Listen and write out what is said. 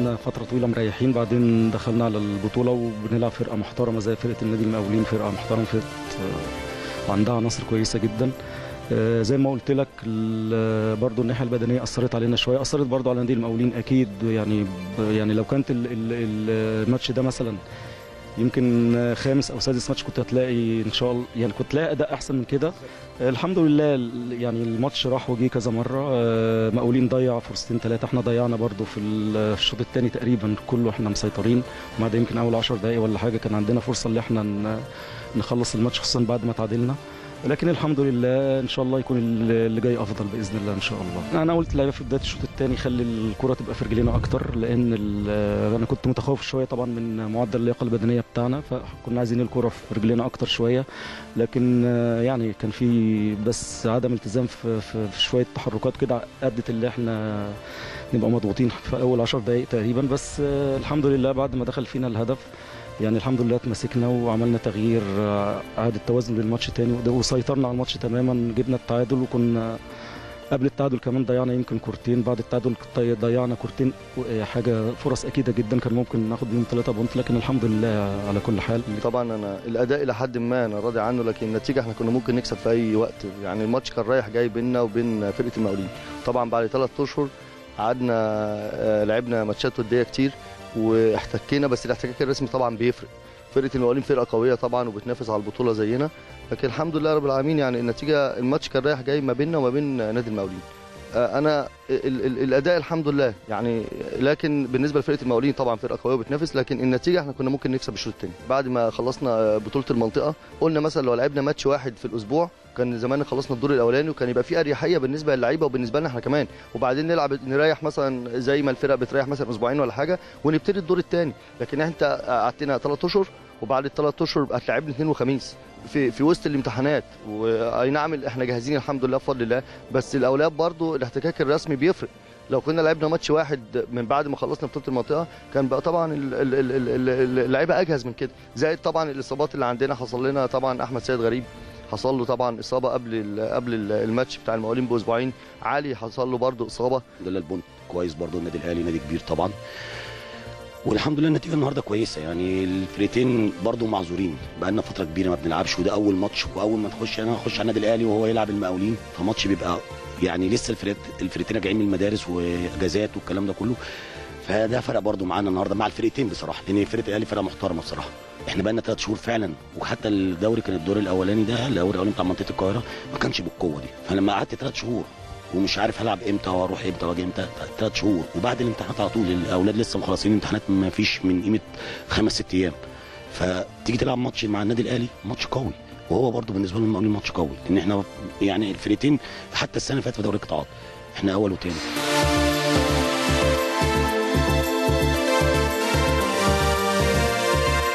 قعدنا فتره طويله مريحين بعدين دخلنا على البطوله وبنلعب فرقه محترمه زي فرقه النادي المقاولين فرقه محترمه فرقه آه، وعندها عناصر كويسه جدا آه، زي ما قلت لك ال- برضو الناحيه البدنيه اثرت علينا شويه اثرت برضو على نادي المقاولين اكيد يعني ب- يعني لو كانت ال- ال- ال- الماتش ده مثلا يمكن خامس او سادس ماتش كنت هتلاقي ان شاء الله يعني كنت هتلاقي اداء احسن من كده الحمد لله ال- يعني الماتش راح وجي كذا مره آه، مقاولين ضيع فرصتين ثلاثه احنا ضيعنا برضو في ال- في الشوط الثاني تقريبا كله احنا مسيطرين ما عدا يمكن اول 10 دقائق ولا حاجه كان عندنا فرصه اللي احنا ن- نخلص الماتش خصوصا بعد ما تعادلنا لكن الحمد لله ان شاء الله يكون ال- اللي جاي افضل باذن الله ان شاء الله انا قلت لعيبه في بدايه الشوط الثاني خلي الكره تبقى في رجلينا اكتر لان ال- انا كنت متخوف شويه طبعا من معدل اللياقه البدنيه بتاعنا فكنا عايزين الكره في رجلينا اكتر شويه لكن آه، يعني كان في بس عدم التزام في, في, في شويه تحركات كده ادت اللي احنا نبقى مضغوطين في اول 10 دقائق تقريبا بس آه، الحمد لله بعد ما دخل فينا الهدف يعني الحمد لله اتمسكنا وعملنا تغيير آه، اعاده توازن للماتش تاني وده- وسيطرنا على الماتش تماما جبنا التعادل وكنا قبل التعادل كمان ضيعنا يمكن كورتين بعد التعادل طي- ضيعنا كورتين و- حاجه فرص اكيده جدا كان ممكن ناخد بيهم ثلاثه بونت لكن الحمد لله على كل حال طبعا انا الاداء الى حد ما انا راضي عنه لكن النتيجه احنا كنا ممكن نكسب في اي وقت يعني الماتش كان رايح جاي بيننا وبين فرقه المقاولين طبعا بعد ثلاث اشهر قعدنا آه، لعبنا ماتشات وديه كتير واحتكينا بس الاحتكاك الرسمي طبعا بيفرق فرقه المقاولين فرقه قويه طبعا وبتنافس على البطوله زينا لكن الحمد لله رب العالمين يعني النتيجه الماتش كان رايح جاي ما بيننا وما بين نادي المقاولين آه، انا ال ال الاداء الحمد لله يعني لكن بالنسبه لفرقه المقاولين طبعا فرقه قويه وبتنافس لكن النتيجه احنا كنا ممكن نكسب الشوط الثاني بعد ما خلصنا آه، بطوله المنطقه قلنا مثلا لو لعبنا ماتش واحد في الاسبوع كان زمان خلصنا الدور الاولاني وكان يبقى في اريحيه بالنسبه للعيبه وبالنسبه لنا احنا كمان وبعدين نلعب نريح مثلا زي ما الفرق بتريح مثلا اسبوعين ولا حاجه ونبتدي الدور الثاني لكن انت قعدتنا ثلاث اشهر وبعد الثلاث اشهر هتلعبني اثنين وخميس في في وسط الامتحانات واي نعم احنا جاهزين الحمد لله بفضل الله بس الاولاد برضو الاحتكاك الرسمي بيفرق لو كنا لعبنا ماتش واحد من بعد ما خلصنا بطوله المنطقه كان بقى طبعا ال- ال- ال- ال- ال- اللعيبه اجهز من كده زائد طبعا الاصابات اللي عندنا حصل لنا طبعا احمد سيد غريب حصل له طبعا اصابه قبل ال- قبل ال- الماتش بتاع المقاولين باسبوعين علي حصل له برضه اصابه الحمد لله البونت كويس برضو النادي الاهلي نادي كبير طبعا والحمد لله النتيجه النهارده كويسه يعني الفرقتين برضو معذورين بقالنا فتره كبيره ما بنلعبش وده اول ماتش واول ما نخش انا اخش على النادي الاهلي وهو يلعب المقاولين فماتش بيبقى يعني لسه الفرقت الفرقتين راجعين من المدارس واجازات والكلام ده كله فده فرق برضو معانا النهارده مع الفرقتين بصراحه لان فرقه الاهلي فرقه محترمه بصراحه احنا بقالنا ثلاث شهور فعلا وحتى الدوري كان الدور الاولاني ده الدوري الاولاني بتاع منطقه القاهره ما كانش بالقوه دي فلما قعدت ثلاث شهور ومش عارف هلعب امتى واروح امتى واجي امتى ثلاث شهور وبعد الامتحانات على طول الاولاد لسه مخلصين الامتحانات ما فيش من قيمه خمس ست ايام فتيجي تلعب ماتش مع النادي الاهلي ماتش قوي وهو برضه بالنسبه لنا المقاولين ماتش قوي لان احنا يعني الفرقتين حتى السنه اللي فاتت في دوري القطاعات احنا اول وثاني